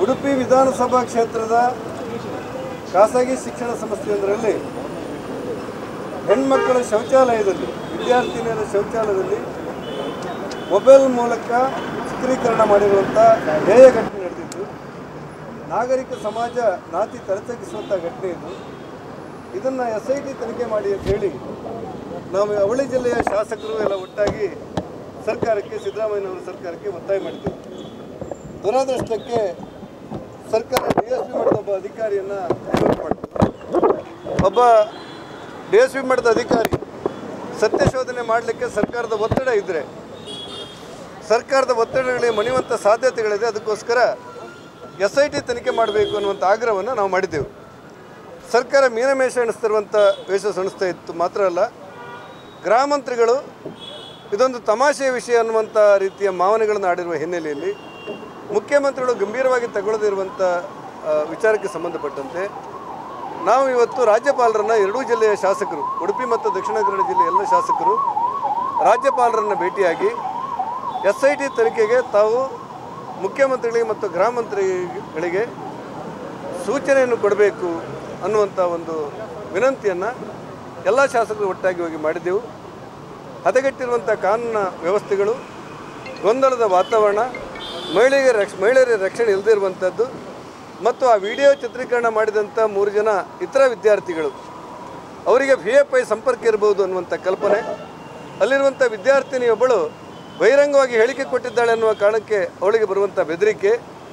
ಉಡುಪಿ ವಿಧಾನಸಭಾ ಕ್ಷೇತ್ರದ ಖಾಸಗಿ ಶಿಕ್ಷಣ ಸಂಸ್ಥೆಯೊಂದರಲ್ಲಿ ಹೆಣ್ಮಕ್ಕಳ ಶೌಚಾಲಯದಲ್ಲಿ ವಿದ್ಯಾರ್ಥಿನಿಯರ ಶೌಚಾಲಯದಲ್ಲಿ ಮೊಬೈಲ್ ಮೂಲಕ ಚಿತ್ರೀಕರಣ ಮಾಡಿರುವಂಥ ಹೇಯ ಘಟನೆ ನಡೆದಿದ್ದು ನಾಗರಿಕ ಸಮಾಜ ನಾತಿ ತಲೆತಗ್ಗಿಸುವಂಥ ಘಟನೆ ಇದು ಇದನ್ನು ಎಸ್ ಐ ಟಿ ತನಿಖೆ ಮಾಡಿ ಅಂತ ಹೇಳಿ ನಾವು ಅವಳಿ ಜಿಲ್ಲೆಯ ಶಾಸಕರು ಎಲ್ಲ ಒಟ್ಟಾಗಿ ಸರ್ಕಾರಕ್ಕೆ ಸಿದ್ದರಾಮಯ್ಯನವರ ಸರ್ಕಾರಕ್ಕೆ ಒತ್ತಾಯ ಮಾಡಿದ್ದೆವು ದುರದೃಷ್ಟಕ್ಕೆ ಸರ್ಕಾರ ಡಿ ಎಸ್ ಪಿ ಮಟ್ಟದ ಒಬ್ಬ ಅಧಿಕಾರಿಯನ್ನು ನೇಮಕ ಮಾಡಿತು ಒಬ್ಬ ಡಿ ಎಸ್ ಪಿ ಮಟ್ಟದ ಅಧಿಕಾರಿ ಸತ್ಯಶೋಧನೆ ಮಾಡಲಿಕ್ಕೆ ಸರ್ಕಾರದ ಒತ್ತಡ ಇದ್ದರೆ ಸರ್ಕಾರದ ಒತ್ತಡಗಳಿಗೆ ಮಣಿಯುವಂಥ ಸಾಧ್ಯತೆಗಳಿದೆ ಅದಕ್ಕೋಸ್ಕರ ಎಸ್ ಐ ಟಿ ತನಿಖೆ ಮಾಡಬೇಕು ಅನ್ನುವಂಥ ಆಗ್ರಹವನ್ನು ನಾವು ಮಾಡಿದ್ದೆವು ಸರ್ಕಾರ ಮೀನಮೇಷ ಎಣಿಸ್ತಿರುವಂಥ ವೇಷ ಸಣಿಸ್ತಾ ಇತ್ತು ಮಾತ್ರ ಅಲ್ಲ ಗ್ರಾಮಂತ್ರಿಗಳು ಇದೊಂದು ತಮಾಷೆಯ ವಿಷಯ ಅನ್ನುವಂಥ ರೀತಿಯ ಭಾವನೆಗಳನ್ನು ಆಡಿರುವ ಹಿನ್ನೆಲೆಯಲ್ಲಿ ಮುಖ್ಯಮಂತ್ರಿಗಳು ಗಂಭೀರವಾಗಿ ತಗೊಳ್ಳದಿರುವಂಥ ಆ, ವಿಚಾರಕ್ಕೆ ಸಂಬಂಧಪಟ್ಟಂತೆ ನಾವು ಇವತ್ತು ರಾಜ್ಯಪಾಲರನ್ನು ಎರಡೂ ಜಿಲ್ಲೆಯ ಶಾಸಕರು ಉಡುಪಿ ಮತ್ತು ದಕ್ಷಿಣ ಕನ್ನಡ ಜಿಲ್ಲೆಯ ಎಲ್ಲ ಶಾಸಕರು ರಾಜ್ಯಪಾಲರನ್ನು ಭೇಟಿಯಾಗಿ ಎಸ್ ಐ ಟಿ ತನಿಖೆಗೆ ತಾವು ಮುಖ್ಯಮಂತ್ರಿಗಳಿಗೆ ಮತ್ತು ಗೃಹ ಮಂತ್ರಿಗಳಿಗೆ ಸೂಚನೆಯನ್ನು ಕೊಡಬೇಕು ಅನ್ನುವಂಥ ಒಂದು ವಿನಂತಿಯನ್ನು ಎಲ್ಲ ಶಾಸಕರು ಒಟ್ಟಾಗಿ ಹೋಗಿ ಮಾಡಿದ್ದೆವು ಹದಗೆಟ್ಟಿರುವಂಥ ಕಾನೂನಿನ ವ್ಯವಸ್ಥೆಗಳು ಗೊಂದಲದ ವಾತಾವರಣ ಮಹಿಳೆಯರಿಗೆ ರಕ್ಷ ಮಹಿಳೆಯರ ರಕ್ಷಣೆ ಇಲ್ಲದೇ ಇರುವಂಥದ್ದು ಮತ್ತು ಆ ವಿಡಿಯೋ ಚಿತ್ರೀಕರಣ ಮಾಡಿದಂಥ ಮೂರು ಜನ ಇತರ ವಿದ್ಯಾರ್ಥಿಗಳು ಅವರಿಗೆ ವಿ ಎಫ್ ಐ ಸಂಪರ್ಕ ಇರಬಹುದು ಅನ್ನುವಂಥ ಕಲ್ಪನೆ ಅಲ್ಲಿರುವಂಥ ವಿದ್ಯಾರ್ಥಿನಿಯೊಬ್ಬಳು ಬಹಿರಂಗವಾಗಿ ಹೇಳಿಕೆ ಕೊಟ್ಟಿದ್ದಾಳೆ ಅನ್ನುವ ಕಾರಣಕ್ಕೆ ಅವಳಿಗೆ ಬರುವಂಥ ಬೆದರಿಕೆ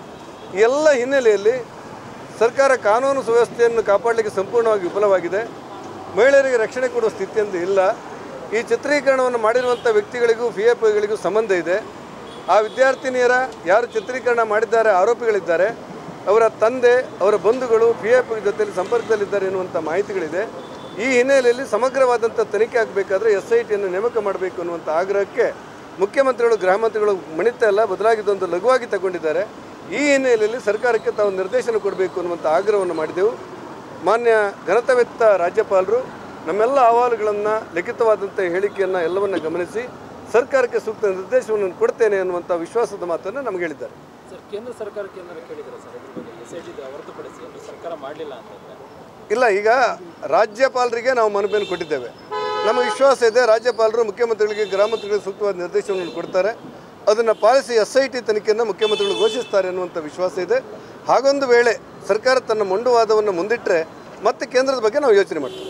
ಈ ಎಲ್ಲ ಹಿನ್ನೆಲೆಯಲ್ಲಿ ಸರ್ಕಾರ ಕಾನೂನು ಸುವ್ಯವಸ್ಥೆಯನ್ನು ಕಾಪಾಡಲಿಕ್ಕೆ ಸಂಪೂರ್ಣವಾಗಿ ವಿಫಲವಾಗಿದೆ ಮಹಿಳೆಯರಿಗೆ ರಕ್ಷಣೆ ಕೊಡುವ ಸ್ಥಿತಿಯಂದು ಇಲ್ಲ ಈ ಚಿತ್ರೀಕರಣವನ್ನು ಮಾಡಿರುವಂಥ ವ್ಯಕ್ತಿಗಳಿಗೂ ಪಿ ಎಫ್ ಐಗಳಿಗೂ ಸಂಬಂಧ ಇದೆ ಆ ವಿದ್ಯಾರ್ಥಿನಿಯರ ಯಾರು ಚಿತ್ರೀಕರಣ ಮಾಡಿದ್ದಾರೆ ಆರೋಪಿಗಳಿದ್ದಾರೆ ಅವರ ತಂದೆ ಅವರ ಬಂಧುಗಳು ಪಿ ಎಫ್ ಜೊತೆಯಲ್ಲಿ ಸಂಪರ್ಕದಲ್ಲಿದ್ದಾರೆ ಎನ್ನುವಂಥ ಮಾಹಿತಿಗಳಿದೆ ಈ ಹಿನ್ನೆಲೆಯಲ್ಲಿ ಸಮಗ್ರವಾದಂಥ ತನಿಖೆ ಆಗಬೇಕಾದ್ರೆ ಎಸ್ ಐ ಟಿಯನ್ನು ನೇಮಕ ಮಾಡಬೇಕು ಅನ್ನುವಂಥ ಆಗ್ರಹಕ್ಕೆ ಮುಖ್ಯಮಂತ್ರಿಗಳು ಗೃಹ ಮಂತ್ರಿಗಳು ಮಣಿತಾ ಇಲ್ಲ ಬದಲಾಗಿ ಇದೊಂದು ಲಘುವಾಗಿ ತಗೊಂಡಿದ್ದಾರೆ ಈ ಹಿನ್ನೆಲೆಯಲ್ಲಿ ಸರ್ಕಾರಕ್ಕೆ ತಾವು ನಿರ್ದೇಶನ ಕೊಡಬೇಕು ಅನ್ನುವಂಥ ಆಗ್ರಹವನ್ನು ಮಾಡಿದೆವು ಮಾನ್ಯ ಘನತವೆತ್ತ ರಾಜ್ಯಪಾಲರು ನಮ್ಮೆಲ್ಲ ಅಹವಾಲುಗಳನ್ನು ಲಿಖಿತವಾದಂಥ ಹೇಳಿಕೆಯನ್ನು ಎಲ್ಲವನ್ನು ಗಮನಿಸಿ ಸರ್ಕಾರಕ್ಕೆ ಸೂಕ್ತ ನಿರ್ದೇಶನವನ್ನು ಕೊಡ್ತೇನೆ ಅನ್ನುವಂಥ ವಿಶ್ವಾಸದ ಮಾತನ್ನು ನಮಗೆ ಹೇಳಿದ್ದಾರೆ ಸರ್ ಕೇಂದ್ರ ಸರ್ಕಾರಕ್ಕೆ ಏನಾದ್ರು ಕೇಳಿದ್ರೆ ಸರ್ ಇದ್ರ ಬಗ್ಗೆ ಎಸ್ ಐ ಟಿ ಹೊರತುಪಡಿಸಿ ಅಂದ್ರೆ ಸರ್ಕಾರ ಮಾಡಲಿಲ್ಲ ಅಂತಂದ್ರೆ ಇಲ್ಲ ಈಗ ರಾಜ್ಯಪಾಲರಿಗೆ ನಾವು ಮನವಿಯನ್ನು ಕೊಟ್ಟಿದ್ದೇವೆ ನಮಗೆ ವಿಶ್ವಾಸ ಇದೆ ರಾಜ್ಯಪಾಲರು ಮುಖ್ಯಮಂತ್ರಿಗಳಿಗೆ ಗೃಹ ಮಂತ್ರಿಗಳಿಗೆ ಸೂಕ್ತವಾದ ನಿರ್ದೇಶನವನ್ನು ಕೊಡ್ತಾರೆ ಅದನ್ನು ಪಾಲಿಸಿ ಎಸ್ ಐ ಟಿ ತನಿಖೆಯನ್ನು ಮುಖ್ಯಮಂತ್ರಿಗಳು ಘೋಷಿಸ್ತಾರೆ ಅನ್ನುವಂಥ ವಿಶ್ವಾಸ ಇದೆ ಹಾಗೊಂದು ವೇಳೆ ಸರ್ಕಾರ ತನ್ನ ಮೊಂಡುವಾದವನ್ನು ಮುಂದಿಟ್ಟರೆ ಮತ್ತೆ ಕೇಂದ್ರದ ಬಗ್ಗೆ ನಾವು ಯೋಚನೆ ಮಾಡ್ತೀವಿ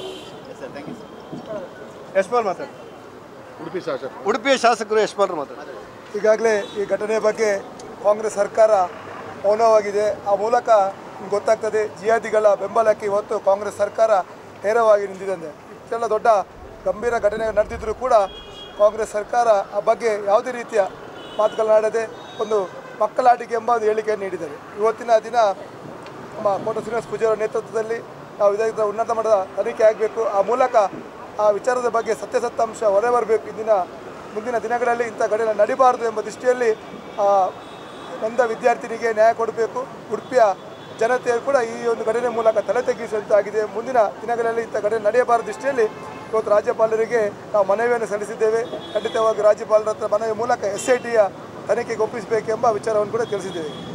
ಯಶ್ಪಾಲ್ ಮಾತಾಡಿ ಉಡುಪಿ ಶಾಸಕ ಉಡುಪಿಯ ಶಾಸಕರು ಯಶ್ಪಾಲ್ರು ಮಾತಾಡಿ ಈಗಾಗಲೇ ಈ ಘಟನೆ ಬಗ್ಗೆ ಕಾಂಗ್ರೆಸ್ ಸರ್ಕಾರ ಮೌನವಾಗಿದೆ ಆ ಮೂಲಕ ಗೊತ್ತಾಗ್ತದೆ ಜಿಹಾದಿಗಳ ಬೆಂಬಲಕ್ಕೆ ಇವತ್ತು ಕಾಂಗ್ರೆಸ್ ಸರ್ಕಾರ ನೇರವಾಗಿ ನಿಂತಿದೆ ಇಷ್ಟೆಲ್ಲ ದೊಡ್ಡ ಗಂಭೀರ ಘಟನೆ ನಡೆದಿದ್ದರೂ ಕೂಡ ಕಾಂಗ್ರೆಸ್ ಸರ್ಕಾರ ಆ ಬಗ್ಗೆ ಯಾವುದೇ ರೀತಿಯ ಮಾತುಗಳನ್ನಾಡದೆ ಒಂದು ಮಕ್ಕಳಾಟಿಕೆ ಎಂಬ ಒಂದು ಹೇಳಿಕೆಯನ್ನು ನೀಡಿದ್ದಾರೆ ಇವತ್ತಿನ ದಿನ ನಮ್ಮ ಕೋಟ ಶ್ರೀನಿವಾಸ ಪೂಜಾರ ನೇತೃತ್ವದಲ್ಲಿ ನಾವು ಇದರ ಉನ್ನತ ಮಟ್ಟದ ತನಿಖೆ ಆಗಬೇಕು ಆ ಮೂಲಕ ಆ ವಿಚಾರದ ಬಗ್ಗೆ ಸತ್ಯಾಸತ್ಯಾಂಶ ಹೊರ ಬರಬೇಕು ಇಂದಿನ ಮುಂದಿನ ದಿನಗಳಲ್ಲಿ ಇಂಥ ಘಟನೆ ನಡಿಬಾರದು ಎಂಬ ದೃಷ್ಟಿಯಲ್ಲಿ ಆ, ನೊಂದ ವಿದ್ಯಾರ್ಥಿನಿಗೆ ನ್ಯಾಯ ಕೊಡಬೇಕು ಉಡುಪಿಯ ಜನತೆಯು ಕೂಡ ಈ ಒಂದು ಘಟನೆ ಮೂಲಕ ತಲೆ ತಗ್ಗಿಸುವಂತಾಗಿದೆ ಮುಂದಿನ ದಿನಗಳಲ್ಲಿ ಇಂಥ ಘಟನೆ ನಡೆಯಬಾರದ ದೃಷ್ಟಿಯಲ್ಲಿ ಇವತ್ತು ರಾಜ್ಯಪಾಲರಿಗೆ ನಾವು ಮನವಿಯನ್ನು ಸಲ್ಲಿಸಿದ್ದೇವೆ ಖಂಡಿತವಾಗಿ ರಾಜ್ಯಪಾಲರ ಹತ್ರ ಮನವಿ ಮೂಲಕ ಎಸ್ ಐ ಟಿಯ ತನಿಖೆಗೆ ಒಪ್ಪಿಸಬೇಕೆಂಬ ವಿಚಾರವನ್ನು ಕೂಡ ತಿಳಿಸಿದ್ದೇವೆ